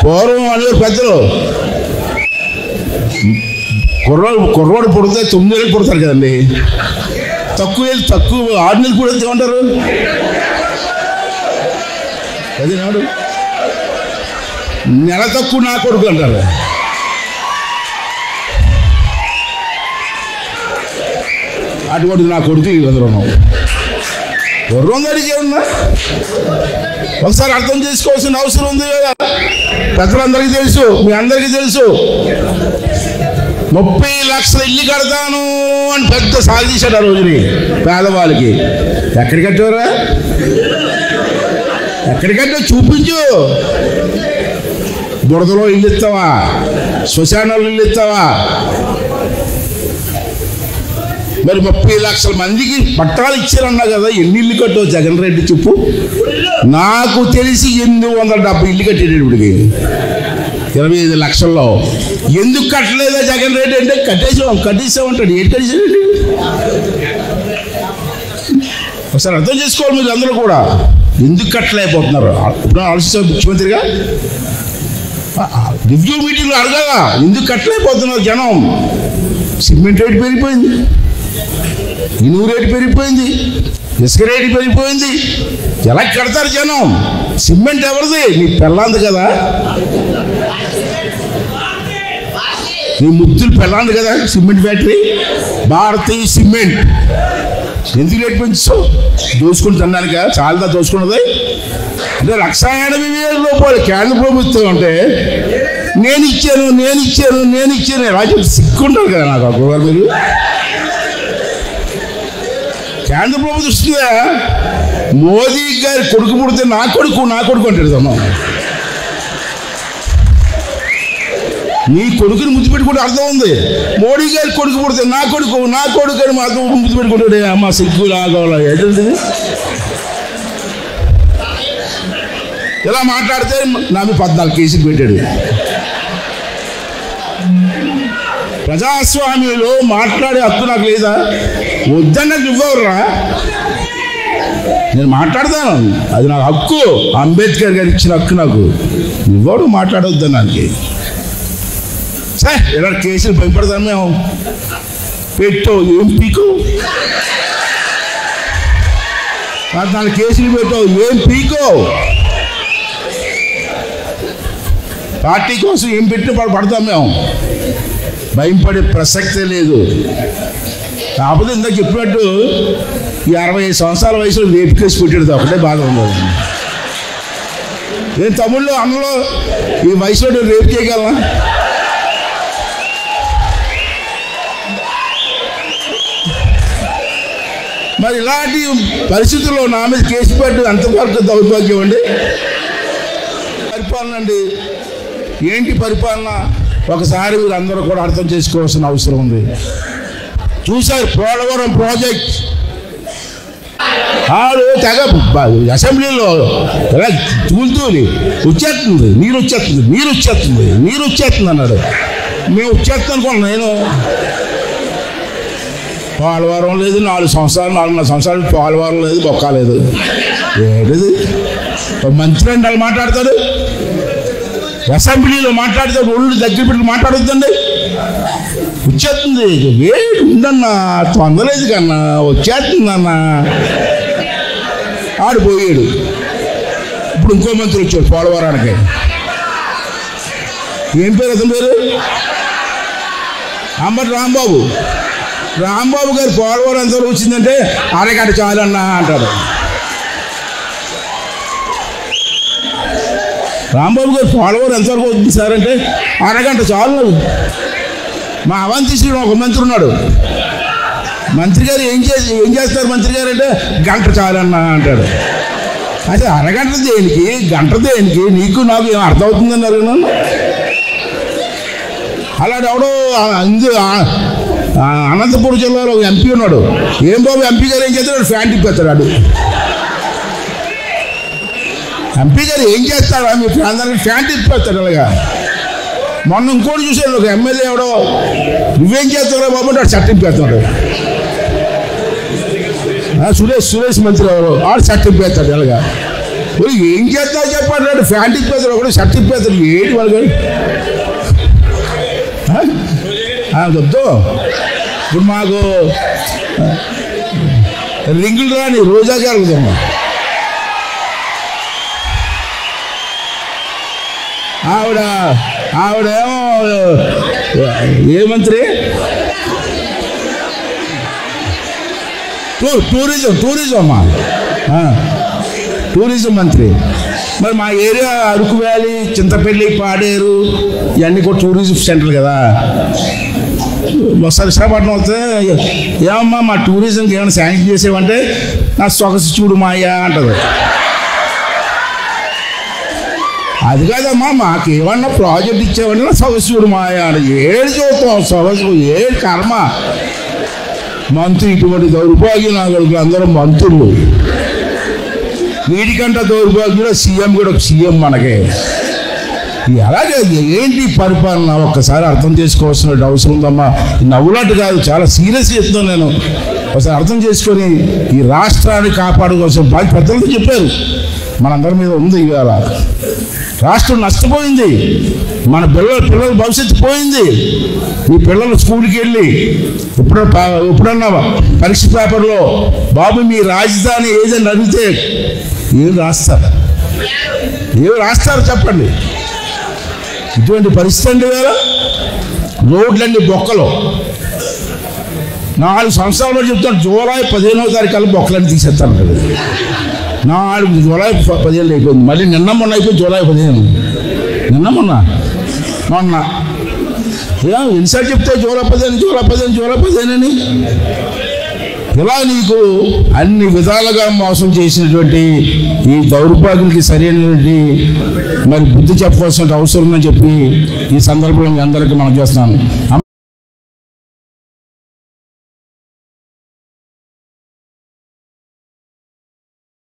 పూర్వం అనేవారు పెద్దలు కుర్రోడు కుర్రోడు పుడితే తొమ్మిది నెలలు పుడతారు కదండి తక్కువ ఏళ్ళు తక్కువ ఆరు నెలలు పుడితే ఏమంటారు అది నాడు నెల తక్కువ నా కొడుకు అంటారు అటువంటి నా కొడుకు వీళ్ళందరూ గుర్రం దానికి ఏమన్నా ఒకసారి అర్థం చేసుకోవాల్సిన అవసరం ఉంది కదా పెద్దలందరికీ తెలుసు మీ అందరికీ తెలుసు ముప్పై లక్షల ఇల్లు కడతాను అని పెద్ద సాధించాడు ఆ రోజుని పేదవాళ్ళకి ఎక్కడికి కట్టారా ఎక్కడికంటే చూపించు బురదలో ఇల్లు ఇస్తావా శ్మశానంలో ఇల్లు ఇస్తావా మరి ముప్పై లక్షల మందికి పట్టాలు ఇచ్చారన్నా కదా ఎన్ని ఇల్లు కట్టావు జగన్ రెడ్డి చెప్పు నాకు తెలిసి ఎనిమిది వందల డెబ్బై ఇల్లు కట్టాడు ఇప్పటికి ఇరవై ఐదు లక్షల్లో ఎందుకు కట్టలేదా జగన్ రెడ్డి అంటే కట్టేసాం కట్టేసామంటాడు ఏంటి కట్టేసాడండి ఒకసారి అర్థం చేసుకోవాలి మీరు అందరూ కూడా ఎందుకు కట్టలేకపోతున్నారు ఇప్పుడు ఆలోచించారు ముఖ్యమంత్రిగా రివ్యూ మీటింగ్లో అడగాలా ఎందుకు కట్టలేకపోతున్నారు జనం సిమెంట్ రేటు పెరిగిపోయింది ఇనుము రేటు పెరిగిపోయింది ఇసుక రేటు పెరిగిపోయింది ఎలా కడతారు జనం సిమెంట్ ఎవరిది నీ పెళ్ళాంది కదా నీ ముద్దులు పెళ్ళాంది కదా సిమెంట్ ఫ్యాక్టరీ భారతీయ సిమెంట్ ఎందుకు రేటు పెంచుతావు దోసుకుని తినడానిక చాలా దోసుకున్నది అంటే లక్ష ఎనభై వేల రూపాయలు కేంద్ర ప్రభుత్వం అంటే నేను ఇచ్చాను నేను ఇచ్చాను నేను ఇచ్చాను రాజ్యం సిక్కుంటారు కదా నాకు అప్పుడు మీరు కేంద్ర ప్రభుత్వం ఇస్తుందా మోదీ గారి కొడుకు పుడితే నా కొడుకు నా కొడుకు అంటాడు తను నీ కొడుకుని ముద్దు పెట్టుకుంటే అర్థం ఉంది మోడీ గారి కొడుకు పుడితే నా కొడుకు నా కొడుకు అని మాత్రం ముద్దు పెట్టుకుంటాడు అమ్మ సిగ్గు లాగోలా ఏంటంటే ఇలా మాట్లాడితే నా మీద పద్నాలుగు కేసులు పెట్టాడు ప్రజాస్వామ్యంలో మాట్లాడే హక్కు నాకు లేదా వద్దన్నది ఇవ్వరురా నేను మాట్లాడతాను అది నాకు హక్కు అంబేద్కర్ గారు ఇచ్చిన హక్కు నాకు ఇవ్వడు మాట్లాడవద్దు నాకు సార్ ఇలా కేసులు భయపడతాను మేము పెట్టు ఏం పీకు పద్నాలుగు కేసులు పెట్టావు ఏం పీకో పార్టీ కోసం ఏం పెట్టి పడతాం మేము భయం పడే ప్రసక్తే లేదు కాకపోతే ఇందాక చెప్పినట్టు ఈ అరవై ఐదు సంవత్సరాల వయసులో రేపు కేసు పెట్టాడు ఒకటే బాధ ఉంది నేను తమ్ముళ్ళు అన్నలో ఈ వయసులో నేను రేపు చేయగలనా మరి ఇలాంటి పరిస్థితుల్లో నా మీద కేసు పెట్టి అంతవరకు దౌర్భాగ్యం అండి పరిపాలన అండి ఏంటి పరిపాలన ఒకసారి మీరు అందరూ కూడా అర్థం చేసుకోవాల్సిన అవసరం ఉంది చూశారు పోలవరం ప్రాజెక్ట్ ఆడు తెగ బ- అసెంబ్లీలో ఎలా తూలుతూలి వచ్చేస్తుంది నీరు వచ్చేస్తుంది నీరు వచ్చేస్తుంది నీరు వచ్చేస్తుంది అన్నాడు మేము వచ్చేస్తాం అనుకున్నాం నేను పోలవరం లేదు నాలుగు సంవత్సరాలు నాలుగున్నర సంవత్సరాలు పోలవరం లేదు బొక్క లేదు ఏంటిది ఒక మంత్రి అంటే వాళ్ళు మాట్లాడతాడు అసెంబ్లీలో మాట్లాడతాడు ఒళ్ళు దగ్గర పెట్టి మాట్లాడొద్దండి వచ్చేస్తుంది వేడి ఉందన్నా తొందరలేదు కన్నా వచ్చేస్తుందన్నా ఆడిపోయాడు ఇప్పుడు ఇంకో మంత్రి వచ్చాడు పోలవరానికి ఏం పేరు అతని పేరు అంబటి రాంబాబు రాంబాబు గారు పోలవరం ఎంతవరకు వచ్చిందంటే అరగంట చాలన్నా అంటారు రాంబాబు గారు పోలవరం ఎంతవరకు వచ్చింది సార్ అంటే అరగంట చాలు నాకు. మా అవంతి శ్రీరామ్ ఒక మంత్రి ఉన్నాడు మంత్రి గారు ఏం చేసి ఏం చేస్తారు మంత్రి గారు అంటే గంట చాలన్నా అంటాడు అయితే అరగంట దేనికి గంట దేనికి నీకు నాకు ఏం అర్థమవుతుందని అడిగినాను అలాంటి ఎవడో ఆ- ఇందు ఆ- ఆ అనంతపురం జిల్లాలో ఒక ఎంపీ ఉన్నాడు ఏం బాబు ఎంపీ గారు ఏం చేస్తాడు ఫ్యాన్ తిప్పేస్తాడు వాడు. ఎంపీ గారు ఏం చేస్తాడు మీ అందరికి ఫ్యాన్ తిప్పేస్తాడు అలాగా మొన్న ఇంకోటి చూశాను ఒక ఎమ్మెల్యే ఎవడో నువ్వేం చేస్తావురా బాబు అంటే వాడు చట్టం పెడతాడు సురేష్ సురేష్ మంత్రి ఎవరు ఆడు చట్టం పెడతాడు ఎలాగా ఓ, ఏం చేస్తా చెప్పాడు ఫ్యాంట్ ఇప్పేతాడు ఒకటి షర్ట్ ఇప్పేతాడు ఏంటి వాళ్ళు వద్దు ఇప్పుడు మాకు ఆ, రింగులు రాని రోజా కలుగుతాం ఆవిడ ఆవిడేమో ఏ మంత్రి టూ టూరిజం టూరిజం అమ్మా ఆ, టూరిజం మంత్రి మరి మా ఏరియా అరకు వ్యాలీ చింతపల్లి పాడేరు ఇవన్నీ కూడా టూరిజం సెంటర్ కదా ఒకసారి విశాఖపట్నం వస్తే ఏమమ్మా మా టూరిజంకి ఏమైనా శాంక్షన్ చేసేవంటే నా సొగసు చూడు మాయా అంటది అది కాదమ్మా మాకు ఏమన్నా ప్రాజెక్ట్ ఇచ్చావంటే నా సొగసు చూడు మాయా అని ఏడు చూస్తాం సొగసు ఏడు కర్మ మంత్రి ఇటువంటి దౌర్భాగ్యం నాగడుగులు అందరూ మంత్రులు వీడికంటే దౌర్భాగ్యుడు సీఎం కూడా ఒక సీఎం మనకి అలాగే ఏంటి ఈ పరిపాలన ఒక్కసారి అర్థం చేసుకోవాల్సిన అవసరం ఉందమ్మా నవ్వులాంటి కాదు చాలా సీరియస్ చెప్తున్నాను నేను ఒకసారి అర్థం చేసుకొని ఈ రాష్ట్రాన్ని కాపాడుకోవాల్సిన బాధ్యత పెద్దలతో చెప్పారు మనందరి మీద ఉంది ఇవాళ రాష్ట్రం నష్టపోయింది మన పిల్లల పిల్లల భవిష్యత్తు పోయింది ఈ పిల్లలు స్కూల్కి వెళ్ళి ఇప్పుడు ఎప్పుడన్నా పరీక్ష పేపర్లో బాబు మీ రాజధాని ఏదని అడిగితే ఏం రాస్తారు ఏం రాస్తారు చెప్పండి ఇటువంటి పరిస్థితి అండి వేళ రోడ్లన్నీ బొక్కలు నాలుగు సంవత్సరాల బట్టి చెప్తాను జూలై పదిహేనవ తారీఖు కల్లా బొక్కలన్నీ తీసేస్తాను కదా నాలుగు జూలై ప- పదిహేను అయిపోయింది మళ్ళీ నిన్న మొన్న అయిపోయింది జూలై పదిహేను నిన్న మొన్న మొన్న ఏ, ఎన్నిసార్లు చెప్తే జూలై పదిహేను జూలై పదిహేను జూలై పదిహేను అని ఇలా నీకు అన్ని విధాలుగా మోసం చేసినటువంటి ఈ దౌర్భాగ్యులకి సరైనటువంటి మరి బుద్ధి చెప్పవలసిన అవసరం ఉందని చెప్పి ఈ సందర్భంలో మీ అందరికీ మనం చేస్తున్నాను